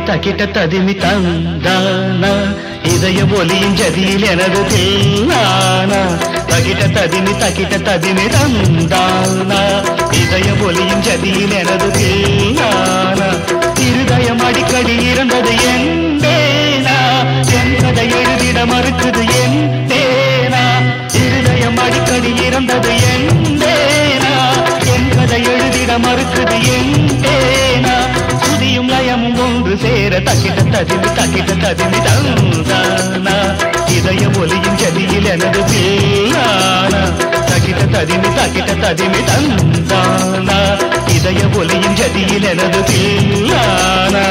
தக்கிட்ட ததிமி தந்தானா இதய ஒலியின் ஜதியில் எனது தில்லானா தகிட்ட ததிமி தக்கிட்ட ததிமி தந்தானா இதய ஒலியின் ஜதியில் எனது தில்லானா இருதயம் அடிக்கடி இறந்தது என் தேனா என் கதை எழுதிட மறுக்குது என் தேனா இருதயம் அடிக்கடி இறந்தது என் தேனா என் கதை எழுதிட மறுக்குது என் தேனா சுதியும் லயமும் ஒன்று சேர தக்கிட்ட ததிமி தக்கிட்ட ததிமி தந்தானா இதய ஒலியின் ஜதியில் எனது தேனா தக்கிட்ட ததிமி தக்கிட்ட ததிமி தந்தானா இதய ஒலியின் ஜதியில் எனது தேனா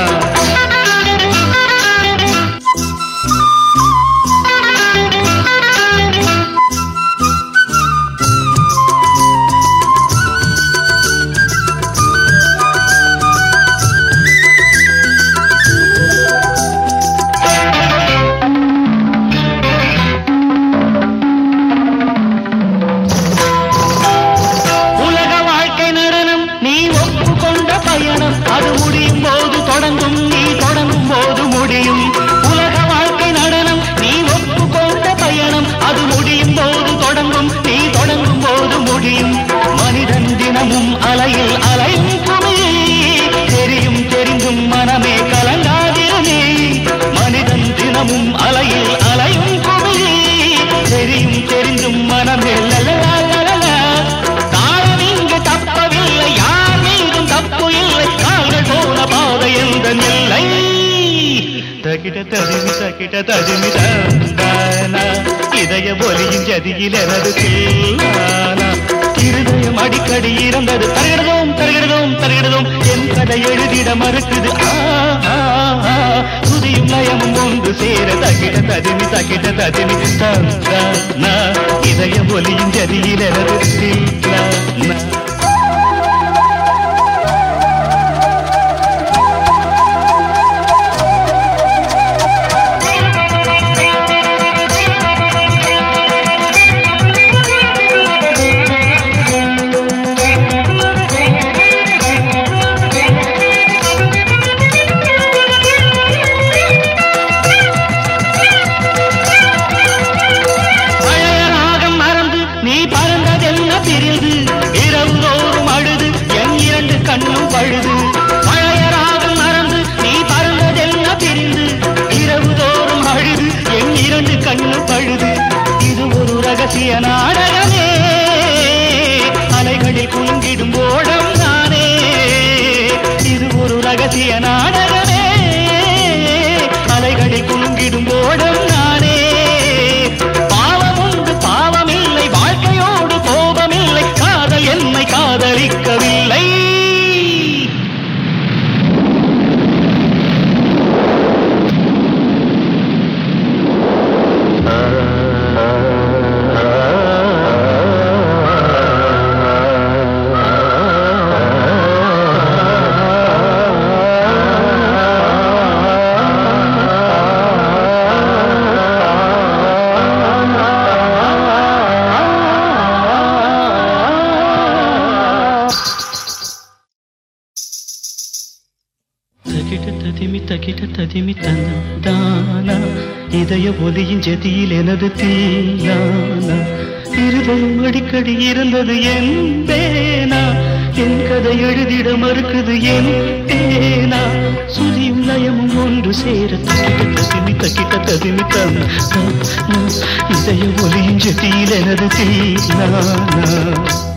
உலக வாழ்க்கை நடனம் நீ ஒப்புக்கொண்ட பயணம் அது முடியும் போது தொடங்கும் நீ தொடங்கும் போது முடியும் உலக வாழ்க்கை நடனம் நீ ஒப்புக்கொண்ட பயணம் அது முடியும் போது தொடங்கும் நீ தொடங்கும் போது முடியும் மனிதன் தினமும் அலையில் அலையும் குமிழி தெரியும் தெரிந்தும் மனமே கலங்காதிருமே மனிதன் தினமும் அலையில் அலையும் குமிழி தெரியும் தெரிந்தும் மனமே லலலலலலா. தாழம் இங்கு தப்பவில்லை யார் மீதும் தப்பு இல்லை கால்கள் போன பாதை எந்த நில்லை தகிட தடிமி தகிட தடிமி தந்தானா இதய ஒலியின் ஜதியில் எனது தில்லானா இருதயம் அடிக்கடி இறந்தது தருகிறதோம் தருகிறதோம் தருகிறதோம் என் கதை எழுதிட மறுக்குது ஆ, ஆ, ஆ. சுதியும் லயமும் ஒன்று சேர தகிட தடிமி தகிட தடிமி தந்தானா இதய ஒலியின் ஜதியில் எனது தில்லானா பழைய ராகம் மறந்து நீ பறந்ததென்ன பிரிந்து இரவு தோறும் அழுது என் இரண்டு கண்ணும் பழுது பழைய ராகம் மறந்து நீ பறந்ததென்ன பிரிந்து இரவு தோறும் அழுது என் இரண்டு கண்ணும் பழுது இது ஒரு ரகசிய நாடகமே அலைகளில் குலுங்கிடும் ஓடம் நானே இது ஒரு ரகசிய நாடகமே அலைகளில் குலுங்கிடும் ஓடம் நானே பாவம் உண்டு பாவமில்லை வாழ்க்கையோடு கோபமில்லை காதல் என்னை காதலிக்கவில்லை தகிட ததிமி தகிட ததிமி தந்தானா இதய ஒலியின் ஜதியில் எனது தீயானா இருதயம் அடிக்கடி இருந்தது என் பேனா என் கதை எழுதிட மறுக்குது என் தேனா சுதியும் லயமும் ஒன்று சேர தகிட ததிமி தகிட ததிமி தந்தானா இதய ஒலியின் ஜதியில் எனது தீயானா